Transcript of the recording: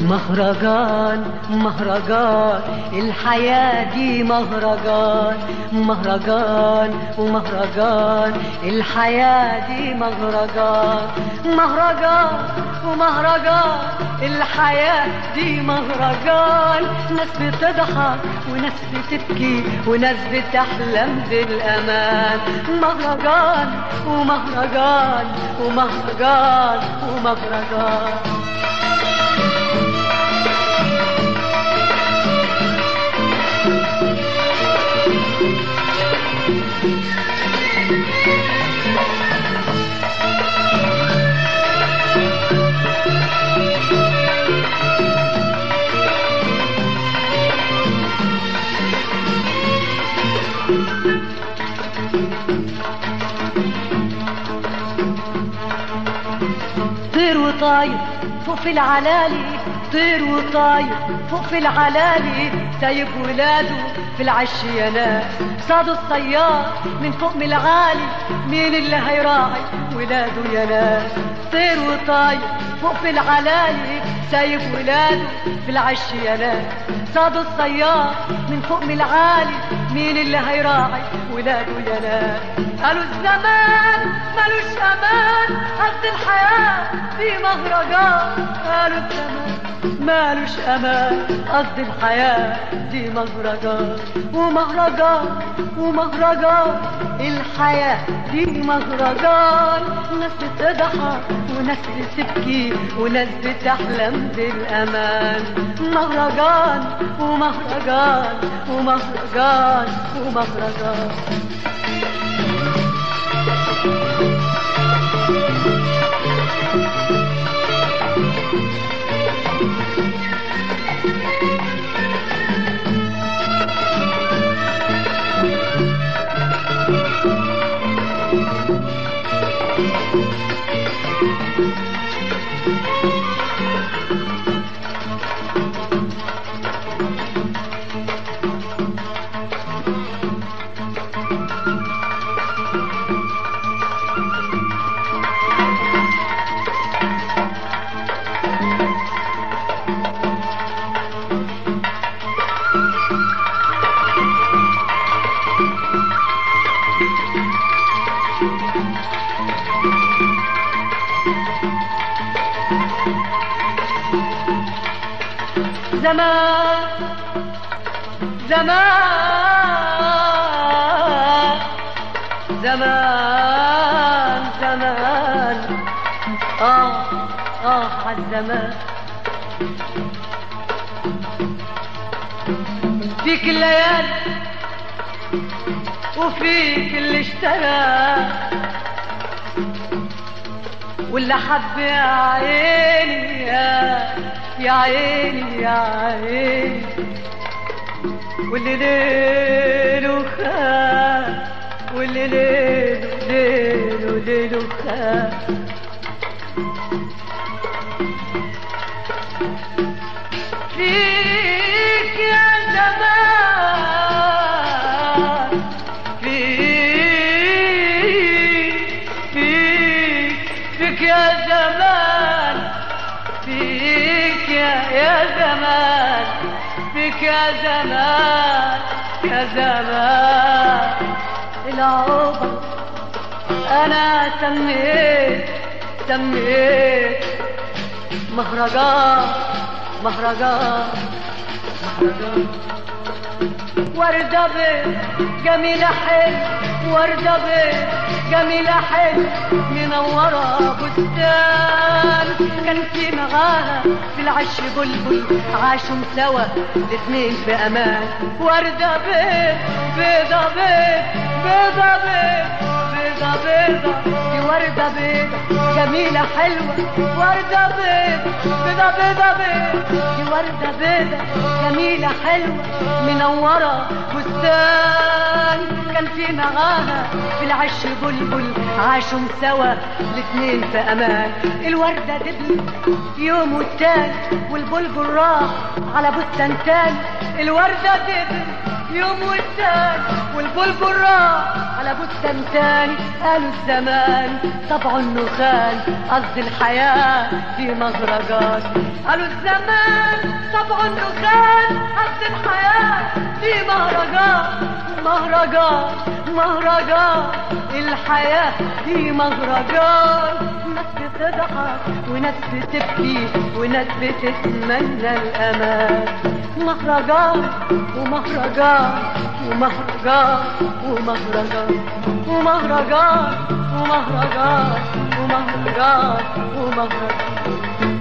مهرجان مهرجان الحياة دي مهرجان مهرجان ومهرجان الحياة دي مهرجان مهرجان ومهرجان الحياة دي مهرجان ناس بتضحك وناس بتبكي وناس بتحلم بالأمان مهرجان ومهرجان ومهرجان ومهرجان طير وطاير فوق في العلالي طير وطاير فوق في العلالي سايب ولاده في العش يا ناس صادوا الصياد من فوق من العالي مين اللي هيراعي ولاده يا ناس طير وطاير فوق في العلالي سايب ولاده في العش يا ناس صادوا الصياد من فوق من العالي مين اللي هيراعي ولاده يا ناس قالوا الزمان ملوش امان قد الحياه في مهرجان قالوا الزمان مالوش امان قصد الحياة دي مهرجان ومهرجان ومهرجان الحياة دي مهرجان ناس بتضحك وناس بتبكي وناس بتحلم بالامان مهرجان ومهرجان ومهرجان ومهرجان زمان زمان زمان زمان آه آه عالزمان فيك الليالي وفيك اللي اشترى واللي حب يا عيني يا يا عيني يا عيني واللي ليله خاف واللي ليله ليله ليله خاف فيك يا زمان فيك فيك فيك يا زمان فيك يا يا زمان فيك يا زمان يا زمان العقبة أنا سميت سميت مهرجان مهرجان مهرجان وردة بيض جميلة حلو وردة بيض جميلة حلو منورة بستان كان في معاها في العش بلبل عاشوا سوا الاتنين في امان وردة بيض بيضة بيض بيضة بيض بيضة بيضة دي وردة بيضة جميلة حلوة وردة بيضة بيضة بيضة بيضة دي وردة بيضة جميلة حلوة منورة بستان كان في معاها في العش بلبل عاشوا سوا الاتنين في امان الوردة دبل يوم والتاني والبلبل راح على بستان تاني الوردة دبل يوم والتاني والبلبل راح على بستان تاني قالوا الزمان طبعه النخال قصد الحياة في مهرجان قالوا الزمان طبعه النخال قصد الحياة في مهرجان مهرجان مهرجان الحياة في مهرجان ناس بتضحك وناس بتبكي وناس بتتمنى الأمان مهرجان ومهرجان ومهرجان ومهرجان ومهرجان ومهرجان ومهرجان ومهرجان